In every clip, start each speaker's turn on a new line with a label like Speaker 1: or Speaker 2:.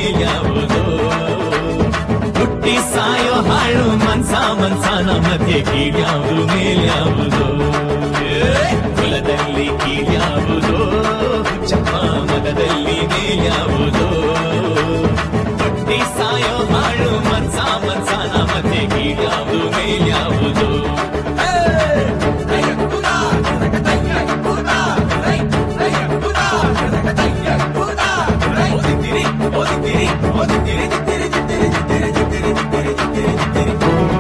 Speaker 1: ಮೇಲ್ಯಾವುದೋ ಹುಟ್ಟಿ ಸಾಯೋ ಹಾಳು ಮನ್ಸ ಮನ್ಸನ ಮಧ್ಯೆ ಕೀಳ್ಯಾವುದು ಮೇಲ್ಯಾವುದೋ ಏ, ಕುಲದಲ್ಲಿ ಕೀಳ್ಯಾವುದೋ ಹುಚ್ಚಪ್ಪ ಮಗದಲ್ಲಿ ಮೇಲ್ಯಾವುದೋ ಹುಟ್ಟಿ ಸಾಯೋ ಹಾಳು ಮನ್ಸ ಮನ್ಸನ ಮಧ್ಯೆ ಕೀಳ್ಯಾವುದು ಮೇಲ್ಯಾವುದೋ ಏ! ಓದಿದ್ದೀರಿ ಓದಿದ್ದೀರಿ ಓದಿದ್ದೀರಿ ದಿತ್ತಿರಿ ದಿತ್ತಿರಿ ದಿತ್ತಿರಿ ದಿತ್ತಿರಿ ದಿತ್ತಿರಿ ದಿತ್ತಿರಿ ದಿತ್ತಿರಿ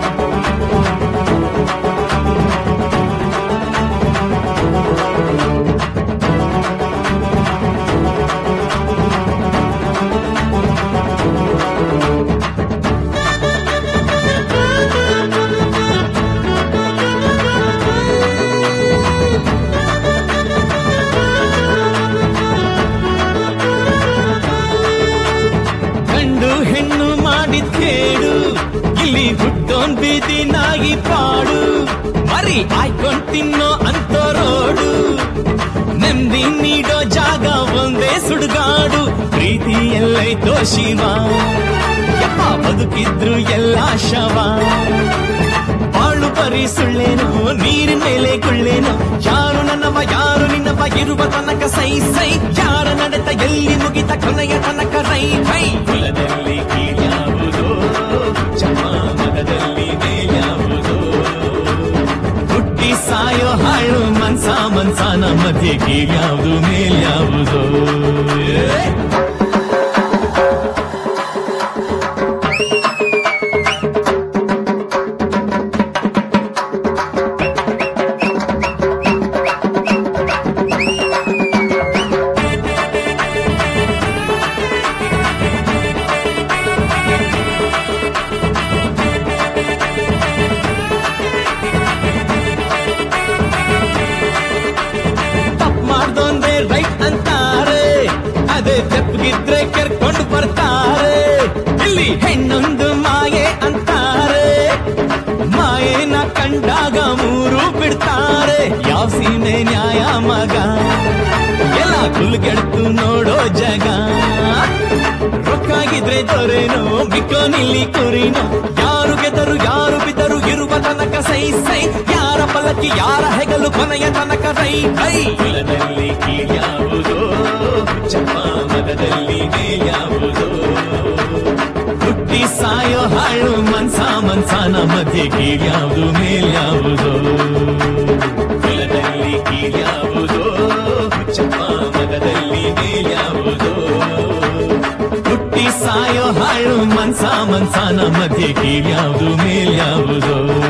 Speaker 1: ಗಂಡು ಹೆಣ್ಣು ಮಾಡಿದ ಕೇಡು ಇಲ್ಲಿ ಹುಟ್ಟೋನ್ ಬೀದಿ ನಾಗಿ ಪಾಡು ಮರಿ ಆಯ್ಕೊಂಡ್ ತಿನ್ನೋ ಅಂತೋರೋಡು ನೆಮ್ಮದಿ ನೀಡೋ ಜಾಗ ಒಂದೇ ಸುಡುಗಾಡು ಪ್ರೀತಿ ಎಲ್ಲೈತೋ ಶಿವ ಯಪ್ಪ ಬದುಕಿದ್ರು ಎಲ್ಲ ಶವ ಬಾಳು ಬರೀ ಸುಳ್ಳೇನು ನೀರಿನ ಮೇಲೆ ಗುಳ್ಳೇನು ಯಾರು ನನ್ನವ ಯಾರು ನಿನ್ನವ ಇರುವ ತನಕ ಸೈ ಸೈ ಯಾರ ನಡೆತ ಎಲ್ಲಿ ಮುಗಿತ ಕೊನೆಯ ತನಕ ರೈ ರೈ ಕುಲದಲ್ಲಿ ಕೀಳ್ಯಾವುದೋ ಚಮ್ಮ ಮಗದಲ್ಲಿ ಮೇಲ್ಯಾವುದೋ ಹುಟ್ಟಿ ಸಾಯೋ ಹಾಳು ಮನ್ಸ ಮನ್ಸನ ಮಧ್ಯೆ ಕೀಳ್ಯಾವುದು ಮೇಲ್ಯಾವುದೋ ಏ? ತಪ್ಪು ಮಾಡ್ದೊಂದೇ ರೈಟ್ ಅಂತಾರೆ ಅದೇ ತೆಪ್ಪಗಿದ್ರೆ ಕರ್ಕೊಂಡು ಬರ್ತಾರೆ ಇಲ್ಲಿ ಹೆಣ್ಣೊಂದು ಮಾಯೆ ಅಂತಾರೆ ಮಾಯೆನ ಕಂಡಾಗ ಮೂರು ಬಿಡ್ತಾರೆ ಯಾವ ಸೀಮೆ ನ್ಯಾಯ ಮಗ ಎಲ್ಲ ಕುಲ್ಗೆಡ್ತು ನೋಡೋ ಜಗ ರೊಕ್ಕಾಗಿದ್ರೆ ದೊರೆನೋ ಬಿಕ್ಕೋನಿಲ್ಲಿ ಕುರಿನೋ ಯಾರು ಗೆದರು ಯಾರು ಬಿದ್ದರು ಇರುವ ತನಕ ಸೈ ಸೈ ಯಾರ ಪಲಕಿ ಯಾರ ಹೆಗಲು ಕೊನೆಯ ತನಕ ರೈ ರೈ ಕುಲದಲ್ಲಿ ಕೀಳ್ಯಾವುದೋ ಚಪ್ಪ ಮಗದಲ್ಲಿ ಮೇಲ್ಯಾವುದೋ ಹುಟ್ಟಿ ಸಾಯೋ ಹಾಳು ಮನ್ಸ ಮನ್ಸನ ಮಧ್ಯೆ ಕೀಳ್ಯಾವುದು ಮೇಲ್ಯಾವುದೋ ಕುಲದಲ್ಲಿ ಕೀಳ್ಯಾವುದೋ ಚಪ್ಪ ಮಗದಲ್ಲಿ ಮೇಲ್ಯಾವುದೋ ಹುಟ್ಟಿ ಸಾಯೋ ಹಾಳು ಮನ್ಸ ಮನ್ಸನ ಮಧ್ಯೆ ಕೀಳ್ಯಾವುದು ಮೇಲ್ಯಾವುದೋ